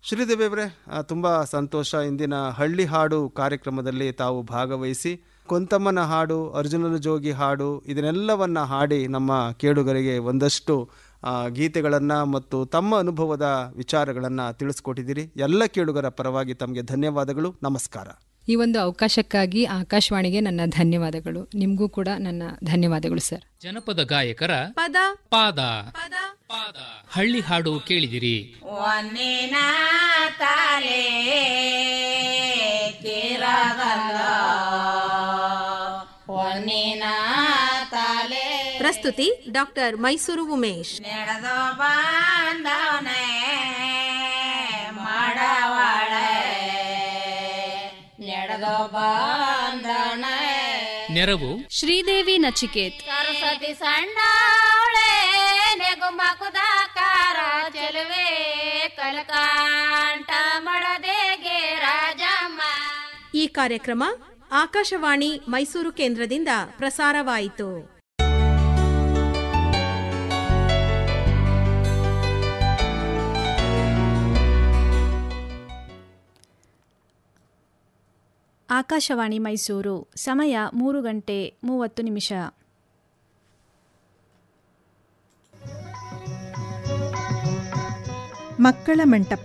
ಶ್ರೀದೇವಿ ಅವರೇ ತುಂಬ ಸಂತೋಷ ಇಂದಿನ ಹಳ್ಳಿ ಹಾಡು ಕಾರ್ಯಕ್ರಮದಲ್ಲಿ ತಾವು ಭಾಗವಹಿಸಿ ಕೊಂತಮ್ಮನ ಹಾಡು ಅರ್ಜುನನ ಜೋಗಿ ಹಾಡು ಇದನ್ನೆಲ್ಲವನ್ನ ಹಾಡಿ ನಮ್ಮ ಕೇಳುಗರಿಗೆ ಒಂದಷ್ಟು ಗೀತೆಗಳನ್ನು ಮತ್ತು ತಮ್ಮ ಅನುಭವದ ವಿಚಾರಗಳನ್ನು ತಿಳಿಸ್ಕೊಟ್ಟಿದ್ದೀರಿ ಎಲ್ಲ ಕೇಳುಗರ ಪರವಾಗಿ ತಮಗೆ ಧನ್ಯವಾದಗಳು ನಮಸ್ಕಾರ ಈ ಒಂದು ಅವಕಾಶಕ್ಕಾಗಿ ಆಕಾಶವಾಣಿಗೆ ನನ್ನ ಧನ್ಯವಾದಗಳು ನಿಮಗೂ ಕೂಡ ನನ್ನ ಧನ್ಯವಾದಗಳು ಸರ್ ಜನಪದ ಗಾಯಕರ ಪದ ಪಾದ ಪಾದ ಹಳ್ಳಿ ಹಾಡು ಕೇಳಿದಿರಿ ಒಂದಿನ ತಾಲೆ ಕಿರದಲ್ಲ ಒಂದಿನ ತಾಲೆ ಪ್ರಸ್ತುತಿ ಡಾಕ್ಟರ್ ಮೈಸೂರು ಉಮೇಶ್ ನಡೆದು ಬಂದವನೇ ಮಾಡವಾಳೆ ನಡೆದು ಬಂದವನೇ ನೆರವು ಶ್ರೀದೇವಿ ನಚಿಕೇತ್ ಸರಸ್ವತಿ ಸಣ್ಣವಳೆ ನೆಗುಮಕುದಾಕಾರ ಚೆಲುವೆ ಕಲಕಾಂಟ ಮಡದೆಗೆ ರಾಜಮ್ಮ ಈ ಕಾರ್ಯಕ್ರಮ ಆಕಾಶವಾಣಿ ಮೈಸೂರು ಕೇಂದ್ರದಿಂದ ಪ್ರಸಾರವಾಯಿತು ಆಕಾಶವಾಣಿ ಮೈಸೂರು ಸಮಯ ಮೂರು ಗಂಟೆ ಮೂವತ್ತು ನಿಮಿಷ ಮಕ್ಕಳ ಮಂಟಪ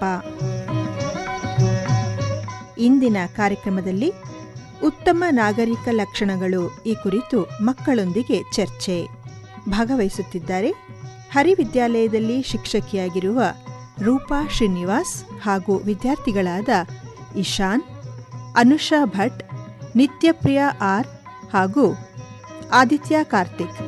ಇಂದಿನ ಕಾರ್ಯಕ್ರಮದಲ್ಲಿ ಉತ್ತಮ ನಾಗರಿಕ ಲಕ್ಷಣಗಳು ಈ ಕುರಿತು ಮಕ್ಕಳೊಂದಿಗೆ ಚರ್ಚೆ ಭಾಗವಹಿಸುತ್ತಿದ್ದಾರೆ ಹರಿವಿದ್ಯಾಲಯದಲ್ಲಿ ಶಿಕ್ಷಕಿಯಾಗಿರುವ ರೂಪಾ ಶ್ರೀನಿವಾಸ್ ಹಾಗೂ ವಿದ್ಯಾರ್ಥಿಗಳಾದ ಇಶಾನ್ ಅನುಷಾ ಭಟ್ ನಿತ್ಯಪ್ರಿಯ ಆರ್ ಹಾಗೂ ಆದಿತ್ಯ ಕಾರ್ತಿಕ್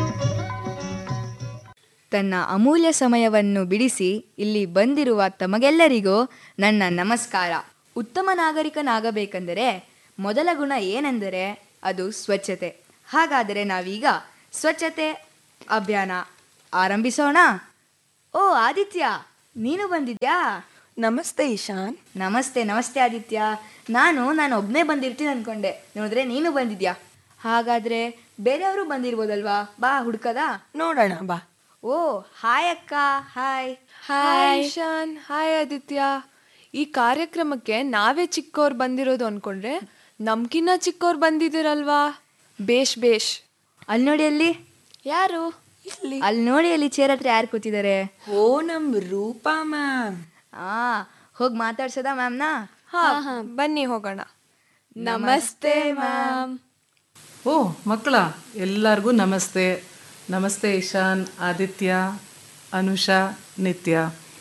ತನ್ನ ಅಮೂಲ್ಯ ಸಮಯವನ್ನು ಬಿಡಿಸಿ ಇಲ್ಲಿ ಬಂದಿರುವ ತಮಗೆಲ್ಲರಿಗೂ ನನ್ನ ನಮಸ್ಕಾರ ಉತ್ತಮ ನಾಗರಿಕನಾಗಬೇಕೆಂದರೆ ಮೊದಲ ಗುಣ ಏನೆಂದರೆ ಅದು ಸ್ವಚ್ಛತೆ ಹಾಗಾದರೆ ನಾವೀಗ ಸ್ವಚ್ಛತೆ ಅಭಿಯಾನ ಆರಂಭಿಸೋಣ ಓ ಆದಿತ್ಯ ನೀನು ಬಂದಿದ್ಯಾ ನಮಸ್ತೆ ಇಶಾನ್ ನಮಸ್ತೆ ನಮಸ್ತೆ ಆದಿತ್ಯ ನಾನು ನಾನು ಒಬ್ಬನೇ ಬಂದಿರ್ತೀನಿ ಅನ್ಕೊಂಡೆ ನೋಡಿದ್ರೆ ನೀನು ಬಂದಿದ್ಯಾ ಹಾಗಾದ್ರೆ ಬೇರೆಯವರು ಬಂದಿರ್ಬೋದಲ್ವಾ ಬಾ ಹುಡ್ಕದ ನೋಡೋಣ ಬಾ ಓ ಹಾಯ್ ಅಕ್ಕ hi hi Ishan hi Aditya ಈ ಕಾರ್ಯಕ್ರಮಕ್ಕೆ ನಾವೇ ಚಿಕ್ಕವ್ರು ಬಂದಿರೋದು ಅನ್ಕೊಂಡ್ರೆ ನಮ್ಕಿನ್ನ ಚಿಕ್ಕವ್ರು ಬಂದಿದ್ದೀರಲ್ವಾ ಬೇಷ್ ಬೇಷ್ ಅಲ್ಲಿ ನೋಡಿ ಅಲ್ಲಿ ಯಾರು ಇಲ್ಲಿ ಅಲ್ಲಿ ನೋಡಿ ಅಲ್ಲಿ ಚೇರ್ ಹತ್ರ ಯಾರು ಕೂತಿದ್ದಾರೆ ಓ ನಮ್ ರೂಪಾ ಮ್ಯಾಮ್ ಆ ಹೋಗಿ ಮಾತಾಡ್ಸೋದಾ ಮ್ಯಾಮ್ನ ಹಾ ಬನ್ನಿ ಹೋಗೋಣ ನಮಸ್ತೆ ಮ್ಯಾಮ್ ಓ ಮಕ್ಕಳ ಎಲ್ಲರಿಗೂ ನಮಸ್ತೆ ನಮಸ್ತೆ ಇಶಾನ್ ಆದಿತ್ಯ ಅನುಷಾ ನಿತ್ಯ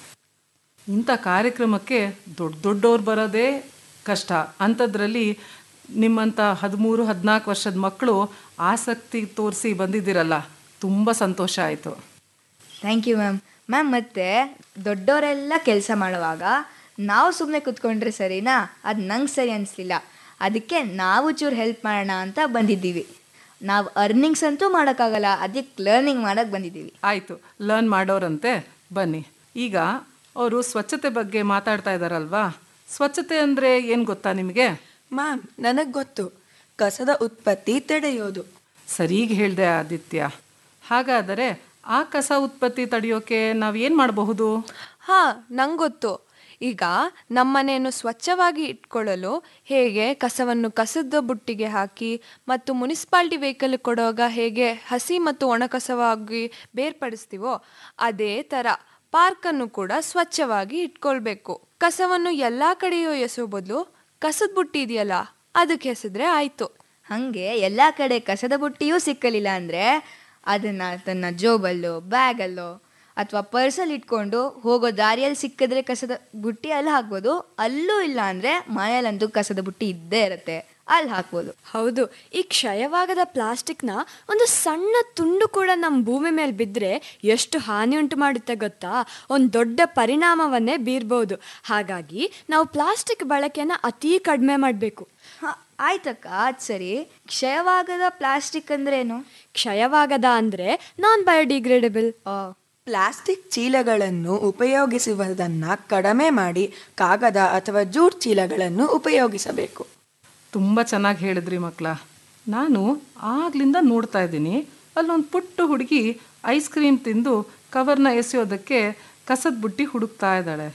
ಇಂಥ ಕಾರ್ಯಕ್ರಮಕ್ಕೆ ದೊಡ್ಡ ದೊಡ್ಡವ್ರು ಬರೋದೇ ಕಷ್ಟ ಅಂಥದ್ರಲ್ಲಿ ನಿಮ್ಮಂಥ ಹದಿಮೂರು ಹದಿನಾಲ್ಕು ವರ್ಷದ ಮಕ್ಕಳು ಆಸಕ್ತಿ ತೋರಿಸಿ ಬಂದಿದ್ದೀರಲ್ಲ ತುಂಬ ಸಂತೋಷ ಆಯಿತು ಥ್ಯಾಂಕ್ ಯು ಮ್ಯಾಮ್ ಮ್ಯಾಮ್ ಮತ್ತೆ ದೊಡ್ಡವರೆಲ್ಲ ಕೆಲಸ ಮಾಡುವಾಗ ನಾವು ಸುಮ್ಮನೆ ಕುತ್ಕೊಂಡ್ರೆ ಸರಿನಾ ಅದು ನಂಗೆ ಸರಿ ಅನಿಸ್ಲಿಲ್ಲ ಅದಕ್ಕೆ ನಾವು ಚೂರು ಹೆಲ್ಪ್ ಮಾಡೋಣ ಅಂತ ಬಂದಿದ್ದೀವಿ ನಾವು ಅರ್ನಿಂಗ್ಸ್ ಅಂತೂ ಮಾಡೋಕ್ಕಾಗಲ್ಲ ಅದಕ್ಕೆ ಲರ್ನಿಂಗ್ ಮಾಡೋಕ್ಕೆ ಬಂದಿದ್ದೀವಿ ಆಯಿತು ಲರ್ನ್ ಮಾಡೋರಂತೆ ಬನ್ನಿ ಈಗ ಅವರು ಸ್ವಚ್ಛತೆ ಬಗ್ಗೆ ಮಾತಾಡ್ತಾ ಇದ್ದಾರಲ್ವಾ ಸ್ವಚ್ಛತೆ ಅಂದರೆ ಏನು ಗೊತ್ತಾ ನಿಮಗೆ ಮ್ಯಾಮ್ ನನಗ್ ಗೊತ್ತು ಕಸದ ಉತ್ಪತ್ತಿ ತಡೆಯೋದು ಸರಿಗೆ ಹೇಳಿದೆ ಆದಿತ್ಯ ಹಾಗಾದರೆ ಆ ಕಸ ಉತ್ಪತ್ತಿ ತಡೆಯೋಕೆ ನಾವು ಏನು ಮಾಡಬಹುದು ಹಾ ನಂಗೆ ಗೊತ್ತು ಈಗ ನಮ್ಮನೆಯನ್ನು ಸ್ವಚ್ಛವಾಗಿ ಇಟ್ಕೊಳ್ಳಲು ಹೇಗೆ ಕಸವನ್ನು ಕಸದ ಬುಟ್ಟಿಗೆ ಹಾಕಿ ಮತ್ತು ಮುನಿಸಿಪಾಲ್ಟಿ ವೆಹಿಕಲ್ ಕೊಡುವಾಗ ಹೇಗೆ ಹಸಿ ಮತ್ತು ಒಣ ಕಸವಾಗಿ ಬೇರ್ಪಡಿಸ್ತೀವೋ ಅದೇ ಥರ ಪಾರ್ಕನ್ನು ಕೂಡ ಸ್ವಚ್ಛವಾಗಿ ಇಟ್ಕೊಳ್ಬೇಕು ಕಸವನ್ನು ಎಲ್ಲ ಕಡೆಯೂ ಎಸೋ ಬದಲು ಕಸದ ಬುಟ್ಟಿ ಇದೆಯಲ್ಲ ಅದಕ್ಕೆ ಎಸೆದ್ರೆ ಆಯಿತು ಹಾಗೆ ಎಲ್ಲ ಕಡೆ ಕಸದ ಬುಟ್ಟಿಯೂ ಸಿಕ್ಕಲಿಲ್ಲ ಅಂದರೆ ಅದನ್ನು ತನ್ನ ಜೋಬಲ್ಲೋ ಬ್ಯಾಗಲ್ಲೋ ಅಥವಾ ಪರ್ಸಲ್ಲಿ ಇಟ್ಕೊಂಡು ಹೋಗೋ ದಾರಿಯಲ್ಲಿ ಸಿಕ್ಕಿದ್ರೆ ಕಸದ ಬುಟ್ಟಿ ಅಲ್ಲಿ ಹಾಕ್ಬೋದು ಅಲ್ಲೂ ಇಲ್ಲ ಅಂದರೆ ಮನೆಯಲ್ಲಂತೂ ಕಸದ ಬುಟ್ಟಿ ಇದ್ದೇ ಇರುತ್ತೆ ಅಲ್ಲಿ ಹಾಕ್ಬೋದು ಹೌದು ಈ ಕ್ಷಯವಾಗದ ಪ್ಲಾಸ್ಟಿಕ್ನ ಒಂದು ಸಣ್ಣ ತುಂಡು ಕೂಡ ನಮ್ಮ ಭೂಮಿ ಮೇಲೆ ಬಿದ್ದರೆ ಎಷ್ಟು ಹಾನಿ ಉಂಟು ಮಾಡುತ್ತೆ ಗೊತ್ತಾ ಒಂದು ದೊಡ್ಡ ಪರಿಣಾಮವನ್ನೇ ಬೀರ್ಬೋದು ಹಾಗಾಗಿ ನಾವು ಪ್ಲಾಸ್ಟಿಕ್ ಬಳಕೆನ ಅತೀ ಕಡಿಮೆ ಮಾಡಬೇಕು ಹಾಂ ಆಯ್ತಕ್ಕ ಅದು ಸರಿ ಕ್ಷಯವಾಗದ ಪ್ಲಾಸ್ಟಿಕ್ ಅಂದ್ರೇನು ಕ್ಷಯವಾಗದ ಅಂದರೆ ನಾನ್ ಬಯೋಡಿಗ್ರೇಡಬಲ್ ಪ್ಲಾಸ್ಟಿಕ್ ಚೀಲಗಳನ್ನು ಉಪಯೋಗಿಸುವುದನ್ನ ಕಡಿಮೆ ಮಾಡಿ ಕಾಗದ ಅಥವಾ ಜೂಟ್ ಚೀಲಗಳನ್ನು ಉಪಯೋಗಿಸಬೇಕು ತುಂಬ ಚೆನ್ನಾಗಿ ಹೇಳಿದ್ರಿ ಮಕ್ಕಳ ನಾನು ಆಗ್ಲಿಂದ ನೋಡ್ತಾ ಇದ್ದೀನಿ ಅಲ್ಲೊಂದು ಪುಟ್ಟ ಹುಡುಗಿ ಐಸ್ ಕ್ರೀಮ್ ತಿಂದು ಕವರ್ನ ಎಸೆಯೋದಕ್ಕೆ ಕಸದ ಬುಟ್ಟಿ ಹುಡುಕ್ತಾ ಇದ್ದಾಳೆ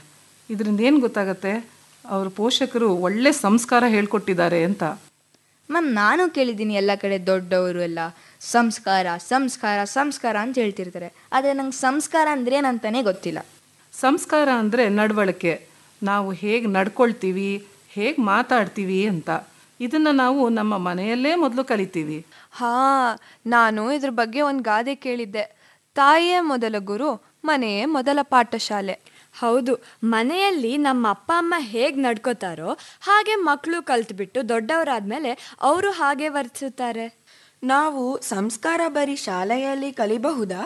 ಇದರಿಂದ ಏನು ಗೊತ್ತಾಗತ್ತೆ ಅವ್ರ ಪೋಷಕರು ಒಳ್ಳೆ ಸಂಸ್ಕಾರ ಹೇಳ್ಕೊಟ್ಟಿದ್ದಾರೆ ಅಂತ ಮ್ಯಾಮ್ ನಾನು ಕೇಳಿದ್ದೀನಿ ಎಲ್ಲ ಕಡೆ ದೊಡ್ಡವರು ಎಲ್ಲ ಸಂಸ್ಕಾರ ಸಂಸ್ಕಾರ ಸಂಸ್ಕಾರ ಅಂತ ಹೇಳ್ತಿರ್ತಾರೆ ಆದರೆ ನಂಗೆ ಸಂಸ್ಕಾರ ಅಂದ್ರೆ ಏನಂತಾನೆ ಗೊತ್ತಿಲ್ಲ ಸಂಸ್ಕಾರ ಅಂದರೆ ನಡವಳಿಕೆ ನಾವು ಹೇಗೆ ನಡ್ಕೊಳ್ತೀವಿ ಹೇಗೆ ಮಾತಾಡ್ತೀವಿ ಅಂತ ಇದನ್ನು ನಾವು ನಮ್ಮ ಮನೆಯಲ್ಲೇ ಮೊದಲು ಕಲಿತೀವಿ ಹಾ ನಾನು ಇದ್ರ ಬಗ್ಗೆ ಒಂದು ಗಾದೆ ಕೇಳಿದ್ದೆ ತಾಯಿಯೇ ಮೊದಲ ಗುರು ಮನೆಯೇ ಮೊದಲ ಪಾಠಶಾಲೆ ಹೌದು ಮನೆಯಲ್ಲಿ ನಮ್ಮ ಅಪ್ಪ ಅಮ್ಮ ಹೇಗೆ ನಡ್ಕೋತಾರೋ ಹಾಗೆ ಮಕ್ಕಳು ಕಲ್ತ್ಬಿಟ್ಟು ದೊಡ್ಡವರಾದ್ಮೇಲೆ ಅವರು ಹಾಗೆ ವರ್ತಿಸುತ್ತಾರೆ ನಾವು ಸಂಸ್ಕಾರ ಬರೀ ಶಾಲೆಯಲ್ಲಿ ಕಲಿಬಹುದಾ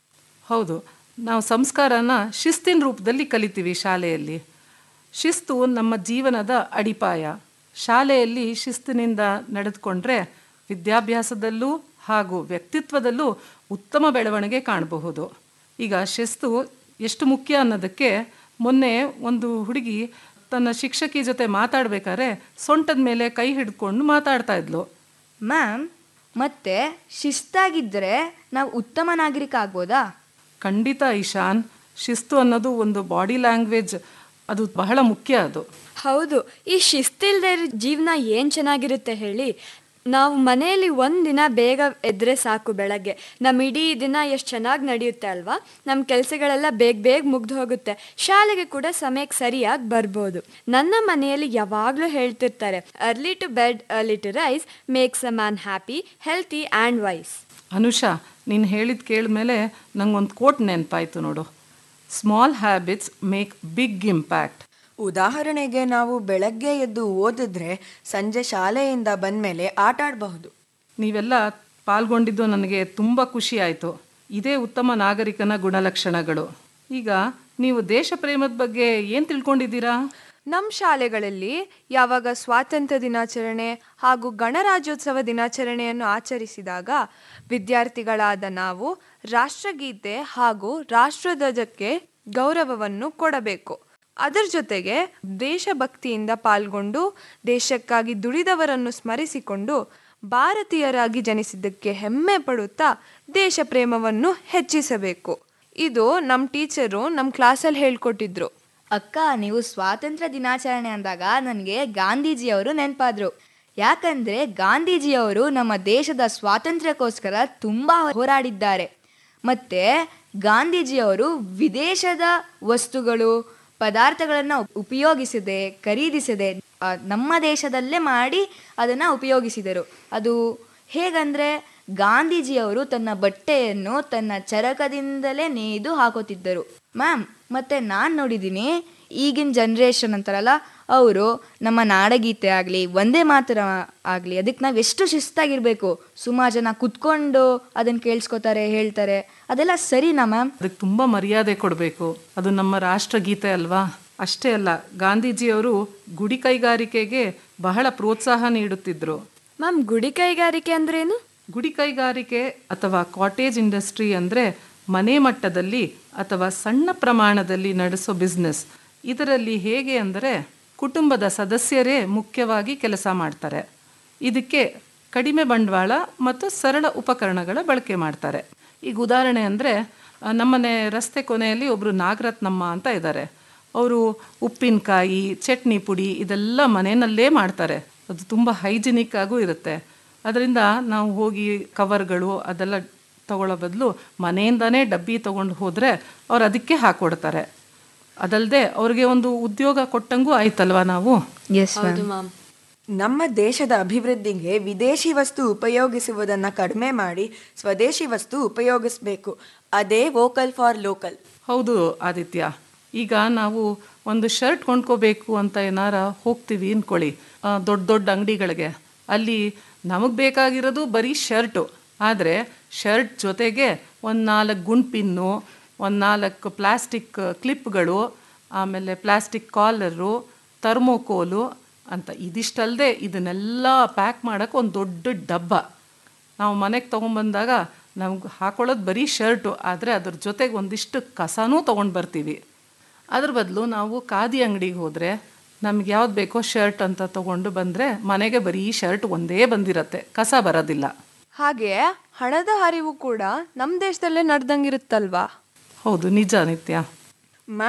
ಹೌದು ನಾವು ಸಂಸ್ಕಾರನ ಶಿಸ್ತಿನ ರೂಪದಲ್ಲಿ ಕಲಿತೀವಿ ಶಾಲೆಯಲ್ಲಿ ಶಿಸ್ತು ನಮ್ಮ ಜೀವನದ ಅಡಿಪಾಯ ಶಾಲೆಯಲ್ಲಿ ಶಿಸ್ತಿನಿಂದ ನಡೆದುಕೊಂಡ್ರೆ ವಿದ್ಯಾಭ್ಯಾಸದಲ್ಲೂ ಹಾಗೂ ವ್ಯಕ್ತಿತ್ವದಲ್ಲೂ ಉತ್ತಮ ಬೆಳವಣಿಗೆ ಕಾಣಬಹುದು ಈಗ ಶಿಸ್ತು ಎಷ್ಟು ಮುಖ್ಯ ಅನ್ನೋದಕ್ಕೆ ಮೊನ್ನೆ ಒಂದು ಹುಡುಗಿ ತನ್ನ ಶಿಕ್ಷಕಿ ಜೊತೆ ಮಾತಾಡ್ಬೇಕಾದ್ರೆ ಸೊಂಟದ ಮೇಲೆ ಕೈ ಹಿಡ್ಕೊಂಡು ಮಾತಾಡ್ತಾ ಇದ್ಲು ಮ್ಯಾಮ್ ಮತ್ತೆ ಶಿಸ್ತಾಗಿದ್ದರೆ ನಾವು ಉತ್ತಮ ನಾಗರಿಕ ಆಗ್ಬೋದಾ ಖಂಡಿತ ಇಶಾನ್ ಶಿಸ್ತು ಅನ್ನೋದು ಒಂದು ಬಾಡಿ ಲ್ಯಾಂಗ್ವೇಜ್ ಅದು ಬಹಳ ಮುಖ್ಯ ಅದು ಹೌದು ಈ ಶಿಸ್ತಿಲ್ದೇ ಇರೋ ಜೀವನ ಏನು ಚೆನ್ನಾಗಿರುತ್ತೆ ಹೇಳಿ ನಾವು ಮನೆಯಲ್ಲಿ ಒಂದಿನ ಬೇಗ ಎದ್ರೆ ಸಾಕು ಬೆಳಗ್ಗೆ ನಮ್ಮ ಇಡೀ ದಿನ ಎಷ್ಟು ಚೆನ್ನಾಗಿ ನಡೆಯುತ್ತೆ ಅಲ್ವಾ ನಮ್ಮ ಕೆಲಸಗಳೆಲ್ಲ ಬೇಗ ಬೇಗ ಮುಗ್ದು ಹೋಗುತ್ತೆ ಶಾಲೆಗೆ ಕೂಡ ಸಮಯಕ್ಕೆ ಸರಿಯಾಗಿ ಬರ್ಬೋದು ನನ್ನ ಮನೆಯಲ್ಲಿ ಯಾವಾಗಲೂ ಹೇಳ್ತಿರ್ತಾರೆ early to bed early to rise makes a man happy healthy and wise Anusha ನೀನು ಹೇಳಿದ ಕೇಳಿದ್ಮೇಲೆ ನಂಗೊಂದು ಕೋಟ್ ನೆನಪಾಯ್ತು ನೋಡು small habits make big impact ಉದಾಹರಣೆಗೆ ನಾವು ಬೆಳಗ್ಗೆ ಎದ್ದು ಓದಿದ್ರೆ ಸಂಜೆ ಶಾಲೆಯಿಂದ ಬಂದಮೇಲೆ ಆಟ ಆಡಬಹುದು ನೀವೆಲ್ಲ ಪಾಲ್ಗೊಂಡಿದ್ದು ನನಗೆ ತುಂಬ ಖುಷಿ ಆಯಿತು ಇದೇ ಉತ್ತಮ ನಾಗರಿಕನ ಗುಣಲಕ್ಷಣಗಳು ಈಗ ನೀವು ದೇಶ ಪ್ರೇಮದ ಬಗ್ಗೆ ಏನು ತಿಳ್ಕೊಂಡಿದ್ದೀರಾ ನಮ್ಮ ಶಾಲೆಗಳಲ್ಲಿ ಯಾವಾಗ ಸ್ವಾತಂತ್ರ್ಯ ದಿನಾಚರಣೆ ಹಾಗೂ ಗಣರಾಜ್ಯೋತ್ಸವ ದಿನಾಚರಣೆಯನ್ನು ಆಚರಿಸಿದಾಗ ವಿದ್ಯಾರ್ಥಿಗಳಾದ ನಾವು ರಾಷ್ಟ್ರಗೀತೆ ಹಾಗೂ ರಾಷ್ಟ್ರಧ್ವಜಕ್ಕೆ ಗೌರವವನ್ನು ಕೊಡಬೇಕು ಅದರ ಜೊತೆಗೆ ದೇಶಭಕ್ತಿಯಿಂದ ಪಾಲ್ಗೊಂಡು ದೇಶಕ್ಕಾಗಿ ದುಡಿದವರನ್ನು ಸ್ಮರಿಸಿಕೊಂಡು ಭಾರತೀಯರಾಗಿ ಜನಿಸಿದ್ದಕ್ಕೆ ಹೆಮ್ಮೆ ಪಡುತ್ತಾ ದೇಶ ಪ್ರೇಮವನ್ನು ಹೆಚ್ಚಿಸಬೇಕು ಇದು ನಮ್ಮ ಟೀಚರು ನಮ್ಮ ಕ್ಲಾಸಲ್ಲಿ ಹೇಳ್ಕೊಟ್ಟಿದ್ರು ಅಕ್ಕ ನೀವು ಸ್ವಾತಂತ್ರ್ಯ ದಿನಾಚರಣೆ ಅಂದಾಗ ನನಗೆ ಗಾಂಧೀಜಿಯವರು ನೆನಪಾದ್ರು ಯಾಕಂದ್ರೆ ಗಾಂಧೀಜಿಯವರು ನಮ್ಮ ದೇಶದ ಸ್ವಾತಂತ್ರ್ಯಕ್ಕೋಸ್ಕರ ತುಂಬ ಹೋರಾಡಿದ್ದಾರೆ ಮತ್ತೆ ಗಾಂಧೀಜಿಯವರು ವಿದೇಶದ ವಸ್ತುಗಳು ಪದಾರ್ಥಗಳನ್ನು ಉಪಯೋಗಿಸದೆ ಖರೀದಿಸದೆ ಆ, ನಮ್ಮ ದೇಶದಲ್ಲೇ ಮಾಡಿ ಅದನ್ನು ಉಪಯೋಗಿಸಿದರು ಅದು ಹೇಗಂದ್ರೆ ಗಾಂಧೀಜಿಯವರು ತನ್ನ ಬಟ್ಟೆಯನ್ನು ತನ್ನ ಚರಕದಿಂದಲೇ ನೇಯ್ದು ಹಾಕೋತಿದ್ದರು ಮ್ಯಾಮ್ ಮತ್ತೆ ನಾನು ನೋಡಿದ್ದೀನಿ ಈಗಿನ ಜನ್ರೇಷನ್ ಅಂತಾರಲ್ಲ ಅವರು ನಮ್ಮ ನಾಡಗೀತೆ ಆಗಲಿ ಒಂದೇ ಮಾತರ ಆಗಲಿ ಅದಕ್ಕೆ ನಾವು ಎಷ್ಟು ಶಿಸ್ತಾಗಿರಬೇಕು ಸುಮಾರು ಜನ ಕುತ್ಕೊಂಡು ಅದನ್ನು ಕೇಳಿಸ್ಕೊತಾರೆ ಹೇಳ್ತಾರೆ ಅದೆಲ್ಲ ಸರಿನಾ ಮ್ಯಾಮ್ ಅದಕ್ಕೆ ತುಂಬ ಮರ್ಯಾದೆ ಕೊಡಬೇಕು ಅದು ನಮ್ಮ ರಾಷ್ಟ್ರಗೀತೆ ಅಲ್ವಾ ಅಷ್ಟೇ ಅಲ್ಲ ಗಾಂಧೀಜಿಯವರು ಗುಡಿ ಕೈಗಾರಿಕೆಗೆ ಬಹಳ ಪ್ರೋತ್ಸಾಹ ನೀಡುತ್ತಿದ್ದರು ಮ್ಯಾಮ್ ಗುಡಿ ಕೈಗಾರಿಕೆ ಅಂದ್ರೇನು ಗುಡಿ ಕೈಗಾರಿಕೆ ಅಥವಾ ಕಾಟೇಜ್ ಇಂಡಸ್ಟ್ರಿ ಅಂದರೆ ಮನೆ ಮಟ್ಟದಲ್ಲಿ ಅಥವಾ ಸಣ್ಣ ಪ್ರಮಾಣದಲ್ಲಿ ನಡೆಸೋ ಬಿಸ್ನೆಸ್ ಇದರಲ್ಲಿ ಹೇಗೆ ಅಂದರೆ ಕುಟುಂಬದ ಸದಸ್ಯರೇ ಮುಖ್ಯವಾಗಿ ಕೆಲಸ ಮಾಡ್ತಾರೆ ಇದಕ್ಕೆ ಕಡಿಮೆ ಬಂಡವಾಳ ಮತ್ತು ಸರಳ ಉಪಕರಣಗಳ ಬಳಕೆ ಮಾಡ್ತಾರೆ ಈಗ ಉದಾಹರಣೆ ಅಂದರೆ ನಮ್ಮನೆ ರಸ್ತೆ ಕೊನೆಯಲ್ಲಿ ಒಬ್ಬರು ನಾಗರತ್ನಮ್ಮ ಅಂತ ಇದ್ದಾರೆ ಅವರು ಉಪ್ಪಿನಕಾಯಿ ಚಟ್ನಿ ಪುಡಿ ಇದೆಲ್ಲ ಮನೆಯಲ್ಲೇ ಮಾಡ್ತಾರೆ ಅದು ತುಂಬ ಹೈಜಿನಿಕ್ ಆಗೂ ಇರುತ್ತೆ ಅದರಿಂದ ನಾವು ಹೋಗಿ ಕವರ್ಗಳು ಅದೆಲ್ಲ ತಗೊಳ್ಳೋ ಬದಲು ಮನೆಯಿಂದನೇ ಡಬ್ಬಿ ತೊಗೊಂಡು ಹೋದರೆ ಅವ್ರು ಅದಕ್ಕೆ ಹಾಕ್ಕೊಡ್ತಾರೆ ಅದಲ್ಲದೆ ಅವ್ರಿಗೆ ಒಂದು ಉದ್ಯೋಗ ಕೊಟ್ಟಂಗೂ ಆಯ್ತಲ್ವಾ ನಾವು ಹೌದು ಮ್ಯಾಮ್ ನಮ್ಮ ದೇಶದ ಅಭಿವೃದ್ಧಿಗೆ ವಿದೇಶಿ ವಸ್ತು ಉಪಯೋಗಿಸುವುದನ್ನು ಕಡಿಮೆ ಮಾಡಿ ಸ್ವದೇಶಿ ವಸ್ತು ಉಪಯೋಗಿಸಬೇಕು ಅದೇ ವೋಕಲ್ ಫಾರ್ ಲೋಕಲ್ ಹೌದು ಆದಿತ್ಯ ಈಗ ನಾವು ಒಂದು ಶರ್ಟ್ ಕೊಂಡ್ಕೋಬೇಕು ಅಂತ ಏನಾರ ಹೋಗ್ತೀವಿ ಅಂದ್ಕೊಳ್ಳಿ ಆ, ದೊಡ್ಡ ದೊಡ್ಡ ಅಂಗಡಿಗಳಿಗೆ ಅಲ್ಲಿ ನಮಗೆ ಬೇಕಾಗಿರೋದು ಬರೀ ಶರ್ಟು ಆದರೆ ಶರ್ಟ್ ಜೊತೆಗೆ ಒಂದು ನಾಲ್ಕು ಗುಂಡ್ಪಿನ್ನು ಒಂದು ನಾಲ್ಕು ಪ್ಲಾಸ್ಟಿಕ್ ಕ್ಲಿಪ್ಗಳು ಆಮೇಲೆ ಪ್ಲಾಸ್ಟಿಕ್ ಕಾಲರು ಥರ್ಮೋಕೋಲು ಅಂತ ಇದಿಷ್ಟಲ್ಲದೆ ಇದನ್ನೆಲ್ಲ ಪ್ಯಾಕ್ ಮಾಡೋಕ್ಕೆ ಒಂದು ದೊಡ್ಡ ಡಬ್ಬ ನಾವು ಮನೆಗೆ ತೊಗೊಂಬಂದಾಗ ನಮ್ಗೆ ಹಾಕೊಳ್ಳೋದು ಬರೀ ಶರ್ಟು ಆದರೆ ಅದ್ರ ಜೊತೆಗೆ ಒಂದಿಷ್ಟು ಕಸನೂ ತೊಗೊಂಡು ಬರ್ತೀವಿ ಅದ್ರ ಬದಲು ನಾವು ಖಾದಿ ಅಂಗಡಿಗೆ ಹೋದರೆ ನಮ್ಗೆ ಯಾವ್ದು ಬೇಕೋ ಶರ್ಟ್ ಅಂತ ತೊಗೊಂಡು ಬಂದರೆ ಮನೆಗೆ ಬರೀ ಶರ್ಟ್ ಒಂದೇ ಬಂದಿರತ್ತೆ ಕಸ ಬರೋದಿಲ್ಲ ಹಾಗೆ ಹಣದ ಹರಿವು ಕೂಡ ನಮ್ಮ ದೇಶದಲ್ಲೇ ನಡೆದಂಗಿರುತ್ತಲ್ವಾ ಹೌದು ನಿಜ ನಿತ್ಯ ಮ್ಯಾಮ್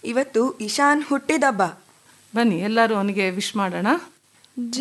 ಇವತ್ತು ಇಶಾನ್ ಹುಟ್ಟಿದಬ್ಬ ಬನ್ನಿ ಎಲ್ಲರೂ ಅವನಿಗೆ ವಿಶ್ ಮಾಡೋಣ